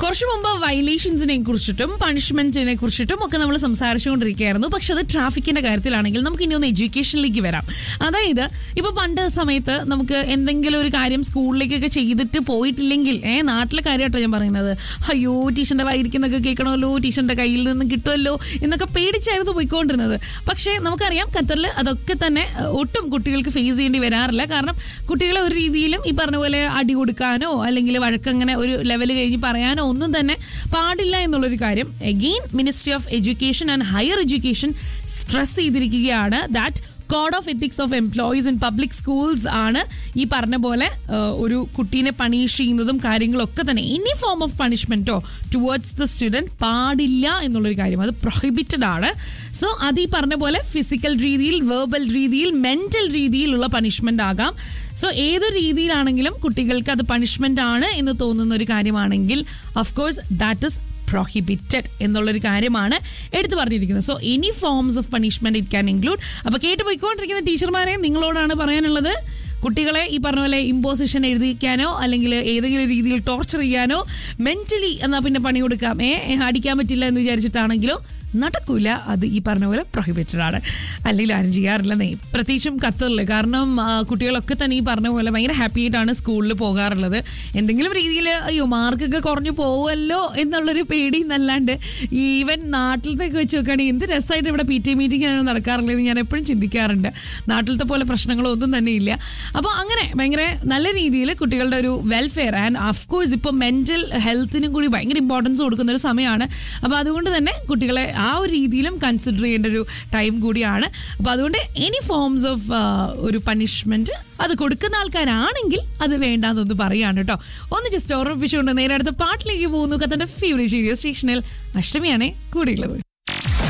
കുറച്ചു മുമ്പ് വയലേഷൻസിനെ കുറിച്ചിട്ടും പണിഷ്മെന്റിനെ കുറിച്ചിട്ടും ഒക്കെ നമ്മൾ സംസാരിച്ചുകൊണ്ടിരിക്കുകയായിരുന്നു പക്ഷെ അത് ട്രാഫിക്കിന്റെ കാര്യത്തിലാണെങ്കിൽ നമുക്ക് ഇനി ഒന്ന് എഡ്യൂക്കേഷനിലേക്ക് വരാം അതായത് ഇപ്പൊ പണ്ട് സമയത്ത് നമുക്ക് എന്തെങ്കിലും ഒരു കാര്യം സ്കൂളിലേക്കൊക്കെ ചെയ്തിട്ട് പോയിട്ടില്ലെങ്കിൽ ഏ നാട്ടിലെ കാര്യമായിട്ടോ ഞാൻ പറയുന്നത് അയ്യോ ടീച്ചറിന്റെ വായിരിക്കുന്നൊക്കെ കേൾക്കണമല്ലോ ടീച്ചറിന്റെ കയ്യിൽ നിന്ന് കിട്ടുമല്ലോ എന്നൊക്കെ പേടിച്ചായിരുന്നു പോയിക്കൊണ്ടിരുന്നത് പക്ഷേ നമുക്കറിയാം ഖത്തറിൽ അതൊക്കെ തന്നെ അഹ്, ഒട്ടും കുട്ടികൾക്ക് ഫേസ് ചെയ്യേണ്ടി വരാറില്ല കാരണം കുട്ടികളെ ഒരു രീതിയിലും ഈ പറഞ്ഞ പോലെ അടി കൊടുക്കാനോ അല്ലെങ്കിൽ വഴക്കങ്ങനെ ഒരു ലെവൽ കഴിഞ്ഞ് പറയാനോ ഒന്നും തന്നെ പാടില്ല എന്നുള്ളൊരു കാര്യം again ministry of education and higher education stress ചെയ്തിരിക്കുകയാണ് that code of ethics of employees in public schools ആണ് ഈ പറഞ്ഞ പോലെ ആ, ഒരു കുട്ടീനെ പണിഷ് ചെയ്യുന്നതും കാര്യങ്ങളൊക്കെ തന്നെ എനി ഫോം ഓഫ് പണിഷ്മെന്റോ ടുവേർഡ്സ് ദ സ്റ്റുഡൻറ് പാടില്ല എന്നുള്ളൊരു കാര്യം അത് പ്രൊഹിബിറ്റഡ് ആണ് സോ അത് ഈ പറഞ്ഞ പോലെ ഫിസിക്കൽ രീതിയിൽ വെർബൽ രീതിയിൽ മെന്റൽ രീതിയിലുള്ള പണിഷ്മെന്റ് ആകാം സോ ഏതൊരു രീതിയിലാണെങ്കിലും കുട്ടികൾക്ക് അത് പണിഷ്മെന്റ് ആണ് എന്ന് തോന്നുന്ന ഒരു കാര്യമാണെങ്കിൽ കോഴ്സ് ദാറ്റ് ഇസ് പ്രൊഹിബിറ്റഡ് എന്നുള്ളൊരു കാര്യമാണ് എടുത്തു പറഞ്ഞിരിക്കുന്നത് so any forms of punishment it can include അപ്പൊ കേട്ട് പോയിക്കൊണ്ടിരിക്കുന്ന ടീച്ചർമാരെ നിങ്ങളോടാണ് പറയാനുള്ളത് കുട്ടികളെ ഈ പറഞ്ഞ പോലെ ഇമ്പോസിഷൻ എഴുതിക്കാനോ അല്ലെങ്കിൽ ഏതെങ്കിലും രീതിയിൽ ടോർച്ചർ ചെയ്യാനോ മെന്റലി എന്നാ പിന്നെ പണി കൊടുക്കാം ഏ അടിക്കാൻ പറ്റില്ല എന്ന് വിചാരിച്ചിട്ടാണെങ്കിലോ നടക്കൂല അത് ഈ പറഞ്ഞ പോലെ പ്രൊഹിബിറ്റഡ് ആണ് അല്ലെങ്കിൽ ആരും ചെയ്യാറില്ലെന്നേ പ്രത്യേകിച്ചും ഖത്തറിൽ കാരണം ആ, കുട്ടികളൊക്കെ തന്നെ ഈ പറഞ്ഞ പോലെ ഭയങ്കര ഹാപ്പി ആയിട്ടാണ് സ്കൂളിൽ പോകാറുള്ളത് എന്തെങ്കിലും രീതിയിൽ അയ്യോ മാർക്കൊക്കെ കുറഞ്ഞു പോവല്ലോ എന്നുള്ളൊരു പേടി എന്നല്ലാണ്ട് ഈവൻ നാട്ടിലത്തേക്ക് വെച്ച് നോക്കുകയാണെങ്കിൽ എന്ത് രസമായിട്ട് ഇവിടെ പി ടി മീറ്റിംഗ് നടക്കാറുള്ളത് ഞാൻ എപ്പോഴും ചിന്തിക്കാറുണ്ട് നാട്ടിലത്തെ പോലെ പ്രശ്നങ്ങളോ ഒന്നും തന്നെ ഇല്ല അപ്പോൾ അങ്ങനെ ഭയങ്കര നല്ല രീതിയിൽ കുട്ടികളുടെ ഒരു വെൽഫെയർ ആൻഡ് അഫ്കോഴ്സ് ഇപ്പോൾ മെന്റൽ ഹെൽത്തിനും കൂടി ഭയങ്കര ഇമ്പോർട്ടൻസ് കൊടുക്കുന്ന ഒരു സമയമാണ് അപ്പോൾ അതുകൊണ്ട് തന്നെ കുട്ടികളെ ആ ഒരു രീതിയിലും കൺസിഡർ ചെയ്യേണ്ട ഒരു ടൈം കൂടിയാണ് അപ്പോൾ അതുകൊണ്ട് എനി ഫോംസ് ഓഫ് ഒരു പണിഷ്മെന്റ് അത് കൊടുക്കുന്ന ആൾക്കാരാണെങ്കിൽ അത് വേണ്ടാന്നൊന്ന് പറയാണ് കേട്ടോ ഒന്ന് ജസ്റ്റ് ഓർമ്മിപ്പിച്ചുകൊണ്ട് നേരെ അടുത്ത പാട്ടിലേക്ക് പോകുന്നു കത്തന്റെ ഫേവറേറ്റ് സ്റ്റേഷനിൽ അഷ്ടമിയാണേ കൂടിയുള്ളത്